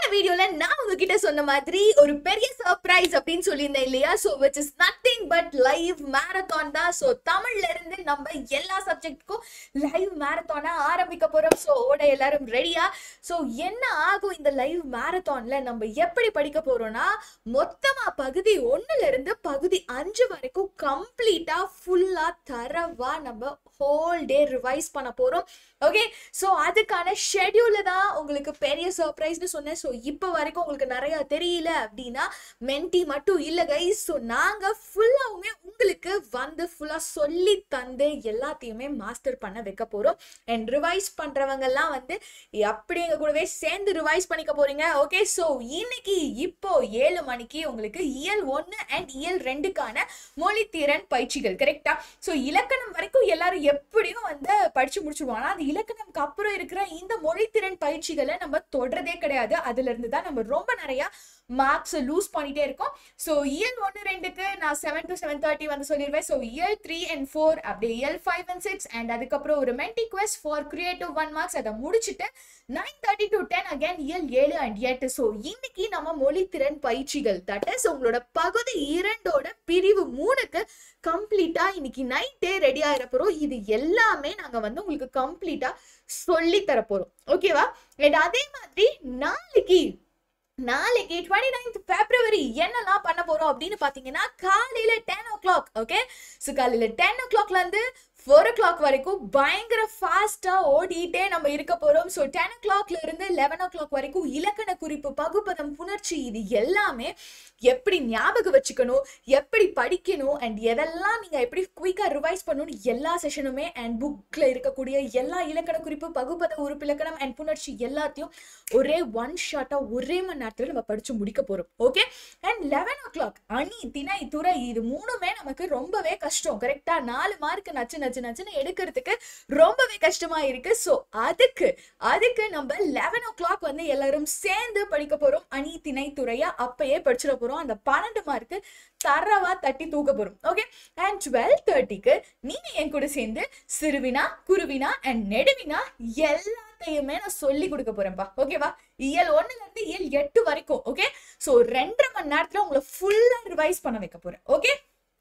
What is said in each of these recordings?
வீடியோல நான் உங்ககிட்ட சொன்ன மாதிரி ஒரு பெரிய சர்ப்ரைஸ் அப்படின்னு சொல்லியிருந்தேன் இல்லையா so which is nothing but live marathon தான் சோ தமிழ்ல இருந்து நம்ம எல்லா சப்ஜெக்ட்டுக்கும் லைவ் மேரத்தானா ஆரம்பிக்க போறோம் சோ ஓட எல்லாரும் ரெடியா சோ என்ன ஆகும் இந்த லைவ் மேரத்தான்ல நம்ம எப்படி படிக்க போறோம்னா மொத்தமா பகுதி ஒண்ணுல இருந்து பகுதி அஞ்சு வரைக்கும் கம்ப்ளீட்டா ஃபுல்லா தரவா நம்ம ஹோல் டே ரிவைஸ் பண்ண போறோம் ஓகே ஸோ அதுக்கான ஷெட்யூல தான் உங்களுக்கு பெரிய சர்ப்ரைஸ்னு சொன்னேன் ஸோ இப்போ வரைக்கும் உங்களுக்கு நிறைய தெரியல அப்படின்னா மென்டி மட்டும் இல்லை கைஸ் ஸோ நாங்கள் ஃபுல்லாவுமே உங்களுக்கு வந்து ஃபுல்லாக சொல்லி தந்து எல்லாத்தையுமே மாஸ்டர் பண்ண வைக்க போகிறோம் அண்ட் ரிவைஸ் பண்ணுறவங்கெல்லாம் வந்து அப்படி எங்கள் கூடவே சேர்ந்து ரிவைஸ் பண்ணிக்க போறீங்க ஓகே ஸோ இன்னைக்கு இப்போ ஏழு மணிக்கு உங்களுக்கு இயல் ஒன்று அண்ட் இயல் ரெண்டுக்கான மொழித்திறன் பயிற்சிகள் கரெக்டா ஸோ இலக்கணம் வரைக்கும் எல்லாரும் எப்படியும் வந்து படிச்சு முடிச்சிருவாங்க அந்த இலக்கணம்க்கு அப்புறம் இருக்கிற இந்த மொழித்திறன் பயிற்சிகளை நம்ம தொடரதே கிடையாது அதுல இருந்து தான் நம்ம ரொம்ப நிறைய மார்க்ஸ் லூஸ் பண்ணிட்டே இருக்கோம் ஸோ இயல் ஒன்று ரெண்டுக்கு நான் செவன் டு செவன் தேர்ட்டி வந்து சொல்லிடுவேன் ஸோ இயல் த்ரீ அண்ட் ஃபோர் அப்படியே இயல் ஃபைவ் அண்ட் சிக்ஸ் அண்ட் அதுக்கப்புறம் ஒரு மென்டி quest for creative one marks அதை முடிச்சுட்டு nine thirty to ten again இயல் ஏழு அண்ட் எட்டு ஸோ இன்னைக்கு நம்ம மொழித்திறன் பயிற்சிகள் தட் இஸ் உங்களோட பகுதி இரண்டோட பிரிவு மூணுக்கு கம்ப்ளீட்டா இன்னைக்கு நைட்டே ரெடி ஆகிற போறோம் இது எல்லாமே நாங்க வந்து உங்களுக்கு கம்ப்ளீட்டா சொல்லி தர போறோம் ஓகேவா அண்ட் அதே மாதிரி நாளைக்கு நாளைக்கு டுவெண்ட்டி நைன்த் பிப்ரவரி என்னெல்லாம் பண்ண போறோம் அப்படின்னு பாத்தீங்கன்னா காலையில ten o'clock okay so காலையில டென் ஓ கிளாக்ல இருந்து ஃபோர் ஓ கிளாக் வரைக்கும் பயங்கர ஃபாஸ்டா ஓடிட்டே நம்ம இருக்க போறோம் ஸோ டென் ஓ கிளாக்ல இருந்து லெவன் ஓ கிளாக் வரைக்கும் இலக்கண குறிப்பு பகுப்பதம் புணர்ச்சி இது எல்லாமே எப்படி ஞாபகம் வச்சுக்கணும் எப்படி படிக்கணும் அண்ட் எதெல்லாம் நீங்க எப்படி குயிக்கா ரிவைஸ் பண்ணணும் எல்லா செஷனுமே அண்ட் புக்ல இருக்கக்கூடிய எல்லா இலக்கண குறிப்பு பகுப்பத உறுப்பு இலக்கணம் அண்ட் புணர்ச்சி எல்லாத்தையும் ஒரே ஒன் ஷாட்டா ஒரே மணி நேரத்துல நம்ம படிச்சு முடிக்க போறோம் okay and eleven o'clock அணி திணை துறை இது மூணுமே நமக்கு ரொம்பவே கஷ்டம் கரெக்டா நாலு மார்க் நச்சு நச்சு நச்சுன்னு எடுக்கிறதுக்கு ரொம்பவே கஷ்டமா இருக்கு ஸோ அதுக்கு அதுக்கு நம்ம லெவன் ஓ கிளாக் வந்து எல்லாரும் சேர்ந்து படிக்க போறோம் அணி திணை துறையா அப்பயே படிச்சிட போறோம் அந்த பன்னெண்டு மார்க்கு தரவா தட்டி தூக்க போறோம் ஓகே அண்ட் டுவெல் தேர்ட்டிக்கு நீங்க என் கூட சேர்ந்து சிறுவினா குருவினா அண்ட் நெடுவினா எல்லாத்தையுமே நான் சொல்லி கொடுக்க போறேன்ப்பா ஓகேவா இயல் ஒண்ணுல இருந்து இயல் எட்டு வரைக்கும் ஓகே ஸோ ரெண்டரை மணி நேரத்துல உங்களை ஃபுல்லா ரிவைஸ் பண்ண வைக்க போறேன் ஓகே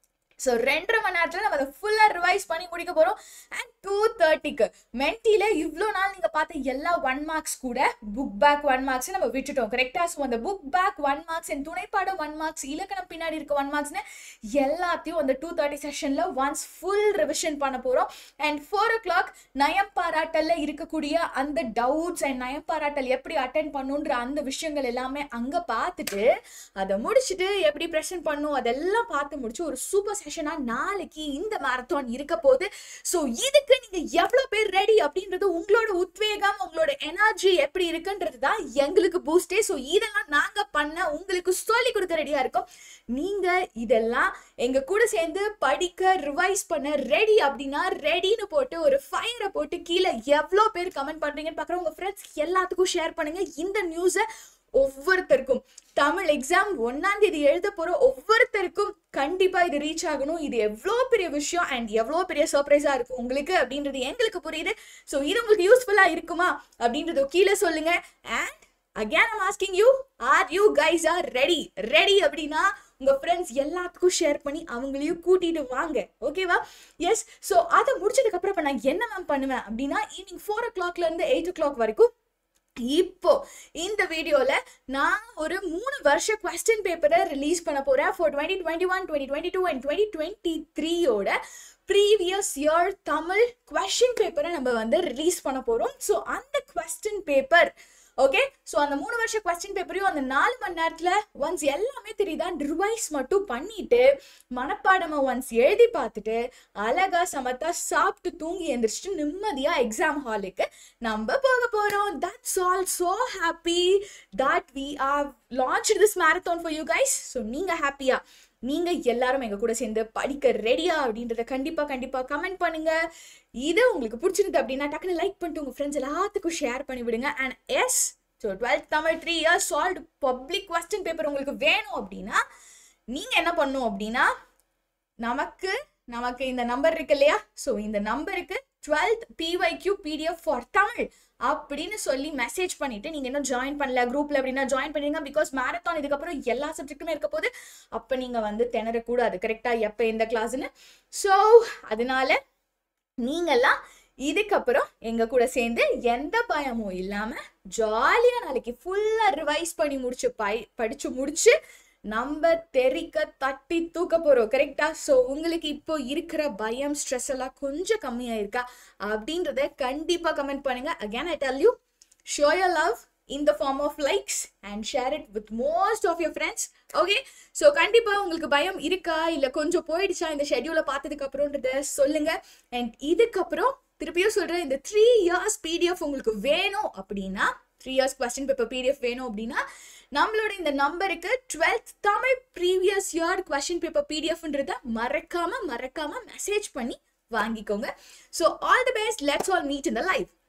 ஸோ ரெண்டரை மணி நேரத்தில் நம்ம அதை ஃபுல்லாக ரிவைஸ் பண்ணி முடிக்க போகிறோம் அண்ட் டூ தேர்ட்டிக்கு மென்டியில் இவ்வளோ நாள் நீங்கள் பார்த்த எல்லா ஒன் மார்க்ஸ் கூட புக் பேக் ஒன் மார்க்ஸ் நம்ம விட்டுட்டோம் கரெக்டாக ஸோ அந்த book back one marks and துணைப்பாடம் ஒன் மார்க்ஸ் இலக்கணம் பின்னாடி இருக்க ஒன் மார்க்ஸ்னு எல்லாத்தையும் அந்த டூ தேர்ட்டி செஷனில் ஒன்ஸ் ஃபுல் ரிவிஷன் பண்ண போகிறோம் அண்ட் ஃபோர் ஓ கிளாக் நயம் பாராட்டல்ல இருக்கக்கூடிய அந்த டவுட்ஸ் அண்ட் நயம் பாராட்டல் எப்படி அட்டன் பண்ணுன்ற அந்த விஷயங்கள் எல்லாமே அங்கே பார்த்துட்டு அதை முடிச்சுட்டு எப்படி ப்ரெசென்ட் பண்ணும் அதெல்லாம் பார்த்து முடிச்சு ஒரு சூப்பர் செஷனா நாளைக்கு இந்த மேரத்தான் இருக்க போகுது ஸோ இதுக்கு நீங்க எவ்வளவு பேர் ரெடி அப்படின்றது உங்களோட உத்வேகம் உங்களோட எனர்ஜி எப்படி இருக்குன்றது தான் எங்களுக்கு பூஸ்டே ஸோ இதெல்லாம் நாங்க பண்ண உங்களுக்கு சொல்லி கொடுக்க ரெடியா இருக்கோம் நீங்க இதெல்லாம் எங்க கூட சேர்ந்து படிக்க ரிவைஸ் பண்ண ரெடி அப்படின்னா ரெடின்னு போட்டு ஒரு ஃபயரை போட்டு கீழே எவ்வளோ பேர் கமெண்ட் பண்றீங்கன்னு பார்க்குறோம் உங்க ஃப்ரெண்ட்ஸ் எல்லாத்துக்கும் ஷேர் பண்ணுங்க இந்த நியூஸை ஒவ்வொருத்தருக்கும் தமிழ் எக்ஸாம் ஒன்னாம் தேதி எழுத போற ஒவ்வொருத்தருக்கும் கண்டிப்பா இது ரீச் ஆகணும் இது எவ்வளோ பெரிய விஷயம் அண்ட் எவ்வளோ பெரிய சர்ப்ரைஸா இருக்கும் உங்களுக்கு அப்படின்றது எங்களுக்கு புரியுது ஸோ இது உங்களுக்கு யூஸ்ஃபுல்லா இருக்குமா அப்படின்றது கீழே சொல்லுங்க and again I'm asking you are you guys are ready ready அப்படின்னா உங்க ஃப்ரெண்ட்ஸ் எல்லாத்துக்கும் ஷேர் பண்ணி அவங்களையும் கூட்டிட்டு வாங்க ஓகேவா எஸ் ஸோ அதை முடிச்சதுக்கு அப்புறம் இப்போ நான் என்ன மேம் பண்ணுவேன் அப்படின்னா ஈவினிங் ஃபோர் ஓ கிளாக்ல இருந்து எயிட் ஓ கிளாக் வரைக்கும் இப்போ இந்த வீடியோல நான் ஒரு மூணு வருஷ கொஸ்டின் பேப்பரை ரிலீஸ் பண்ண போறேன் for twenty twenty one twenty twenty two and twenty twenty த்ரீயோட ப்ரீவியஸ் இயர் தமிழ் கொஸ்டின் பேப்பரை நம்ம வந்து ரிலீஸ் பண்ண போறோம் ஸோ அந்த கொஸ்டின் பேப்பர் ஓகே ஸோ அந்த மூணு வருஷம் கொஸ்டின் பேப்பரையும் அந்த நாலு மணி நேரத்தில் ஒன்ஸ் எல்லாமே தெரியுதா ரிவைஸ் மட்டும் பண்ணிட்டு மனப்பாடமாக ஒன்ஸ் எழுதி பார்த்துட்டு அழகா சமத்தா சாப்பிட்டு தூங்கி எந்திரிச்சிட்டு நிம்மதியாக எக்ஸாம் ஹாலுக்கு நம்ம போக போகிறோம் that's all so happy that we are launch this marathon for you guys so நீங்கள் ஹாப்பியா நீங்க எல்லாரும் எங்க கூட சேர்ந்து படிக்க ரெடியா அப்படின்றத கண்டிப்பா கண்டிப்பா கமெண்ட் பண்ணுங்க இது உங்களுக்கு பிடிச்சிருந்து அப்படின்னா டக்குனு லைக் பண்ணிட்டு உங்க ஃப்ரெண்ட்ஸ் எல்லாத்துக்கும் ஷேர் பண்ணி விடுங்க and yes so twelfth Tamil three years solved public question paper உங்களுக்கு வேணும் அப்படின்னா நீங்க என்ன பண்ணும் அப்படின்னா நமக்கு நமக்கு இந்த நம்பர் இருக்கு இல்லையா ஸோ இந்த நம்பருக்கு twelfth PYQ PDF for Tamil அப்படின்னு சொல்லி மெசேஜ் பண்ணிட்டு நீங்க இன்னும் ஜாயின் பண்ணல குரூப்ல அப்படின்னா ஜாயின் பண்ணிருங்க பிகாஸ் மேரத்தான் இதுக்கப்புறம் எல்லா சப்ஜெக்ட்டுமே இருக்க போது அப்ப நீங்க வந்து திணறக்கூடாது கரெக்டா எப்ப எந்த கிளாஸ்னு ஸோ அதனால நீங்கெல்லாம் இதுக்கப்புறம் எங்க கூட சேர்ந்து எந்த பயமும் இல்லாம ஜாலியா நாளைக்கு ஃபுல்லா ரிவைஸ் பண்ணி முடிச்சு பை படிச்சு முடிச்சு நம்ம தெரிக்க தட்டி தூக்க போறோம் கரெக்டா ஸோ உங்களுக்கு இப்போ இருக்கிற பயம் ஸ்ட்ரெஸ் எல்லாம் கொஞ்சம் கம்மியா இருக்கா அப்படின்றத கண்டிப்பா கமெண்ட் பண்ணுங்க again I tell you show your love in the form of likes and share it with most of your friends okay so கண்டிப்பா உங்களுக்கு பயம் இருக்கா இல்ல கொஞ்சம் போயிடுச்சா இந்த ஷெட்யூலை பார்த்ததுக்கு அப்புறம்ன்றத சொல்லுங்க அண்ட் இதுக்கப்புறம் திருப்பியும் சொல்றேன் இந்த த்ரீ இயர்ஸ் பிடிஎஃப் உங்களுக்கு வேணும் அப்படின்னா three years question paper PDF வேணும் அப்படின்னா நம்மளோட இந்த நம்பருக்கு twelfth Tamil previous year question paper பிடிஎஃப்ன்றத மறக்காம மறக்காம மெசேஜ் பண்ணி வாங்கிக்கோங்க so all the best let's all meet in the life